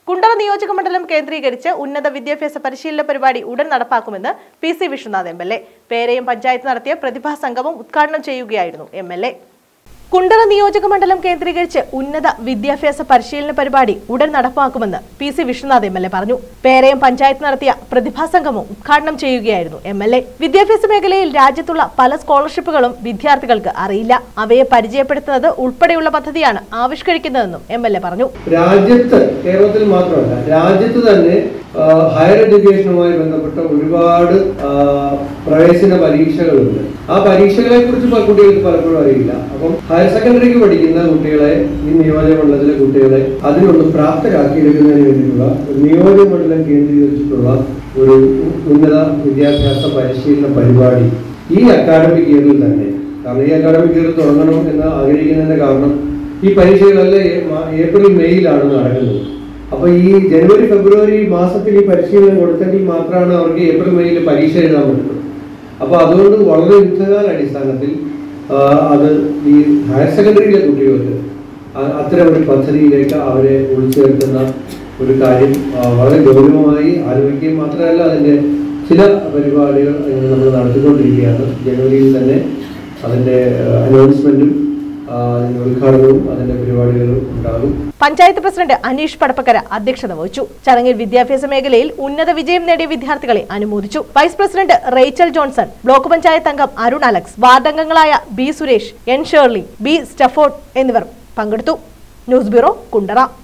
കുണ്ടറ നിയോജക മണ്ഡലം കേന്ദ്രീകരിച്ച് ഉന്നത വിദ്യാഭ്യാസ പരിശീലന പരിപാടി ഉടൻ നടപ്പാക്കുമെന്ന് P C Viswanath M L A Perayam panchayat നടത്തിയ പ്രതിഭാ സംഗമം ഉദ്ഘാടനം ചെയ്യുകയായിരുന്നു എം എൽ എ കുണ്ടറ നിയോജക മണ്ഡലം കേന്ദ്രീകരിച്ച് ഉന്നത വിദ്യാഭ്യാസ പരിശീലന പരിപാടി ഉടൻ നടപ്പാക്കുമെന്ന് P C Viswanath M L A പറഞ്ഞു പേരയം പഞ്ചായത്ത് നടത്തിയ പ്രതിഭാ സംഗമം ഉദ്ഘാടനം ചെയ്യുകയായിരുന്നു എം എൽ എ വിദ്യാഭ്യാസ മേഖലയിൽ രാജ്യത്തുള്ള പല സ്കോളർഷിപ്പുകളും വിദ്യാർത്ഥികൾക്ക് അറിയില്ല അവയെ പരിചയപ്പെടുത്തുന്നത് ഉൾപ്പെടെയുള്ള പദ്ധതിയാണ് ആവിഷ്കരിക്കുന്നതെന്നും എം എൽ എ പറഞ്ഞു രാജ്യത്ത് കേരളത്തിൽ മാത്രമല്ല രാജ്യത്ത് തന്നെ ആ, ഹയർ എഡ്യൂക്കേഷനുമായി ബന്ധപ്പെട്ട ഒരുപാട് ആ, പ്രവേശന പരീക്ഷകളുണ്ട് ആ പരീക്ഷകളെ കുറിച്ച് പല കുട്ടികൾക്ക് പലപ്പോഴും അറിയില്ല അപ്പം ഹയർ സെക്കൻഡറിക്ക് പഠിക്കുന്ന കുട്ടികളെ ഈ നിയോജക മണ്ഡലത്തിലെ കുട്ടികളെ അതിനൊന്ന് പ്രാപ്തരാക്കിയെടുക്കുന്നതിന് വേണ്ടിയിട്ടുള്ള ഒരു നിയോജക മണ്ഡലം കേന്ദ്രീകരിച്ചിട്ടുള്ള ഒരു ഉന്നത വിദ്യാഭ്യാസ പരിശീലന പരിപാടി ഈ അക്കാഡമിക് ഇയറിൽ തന്നെ കാരണം ഈ അക്കാഡമിക് ഇയർ തുടങ്ങണം എന്ന് ആഗ്രഹിക്കുന്നതിന്റെ കാരണം ഈ പരീക്ഷകളെല്ലാം ഏ- മാ- ഏപ്രിൽ മെയ്യിലാണ് നടക്കുന്നത് അപ്പൊ ഈ ജനുവരി ഫെബ്രുവരി മാസത്തിൽ ഈ പരിശീലനം കൊടുത്തെങ്കിൽ മാത്രമാണ് അവർക്ക് ഏപ്രിൽ മെയ്യിൽ പരീക്ഷ എഴുതാൻ പറ്റുന്നത് അപ്പൊ അതുകൊണ്ട് വളരെ യുദ്ധകാല അടിസ്ഥാനത്തിൽ ആ, അത് ഈ ഹയർ സെക്കൻഡറിയിലെ കുട്ടികൾക്ക് അ- അത്തരം ഒരു പദ്ധതിയിലേക്ക് അവരെ ഉൾച്ചേർക്കുന്ന ഒരു കാര്യം ആ, വളരെ ഗൗരവമായി ആലോചിക്കുകയും മാത്രമല്ല അതിന്റെ ചില പരിപാടികൾ ഇങ്ങനെ നമ്മൾ നടത്തിക്കൊണ്ടിരിക്കുകയാണ് ജനുവരിയിൽ തന്നെ അതിന്റെ അനൗൺസ്മെന്റും അതിന്റെ ഉദ്ഘാടനവും അതിന്റെ പരിപാടികളും ഉണ്ടാകും പഞ്ചായത്ത് പ്രസിഡന്റ് അനീഷ് പടപ്പക്കര അധ്യക്ഷത വഹിച്ചു ചടങ്ങിൽ വിദ്യാഭ്യാസ മേഖലയിൽ ഉന്നത വിജയം നേടിയ വിദ്യാർത്ഥികളെ അനുമോദിച്ചു vice president Rachel Johnson block panchayat അംഗം അരുൺ അലക്സ് വാർഡ് അംഗങ്ങളായ B Suresh N Shirley B Stafford എന്നിവർ പങ്കെടുത്തു ന്യൂസ് ബ്യൂറോ കുണ്ടറ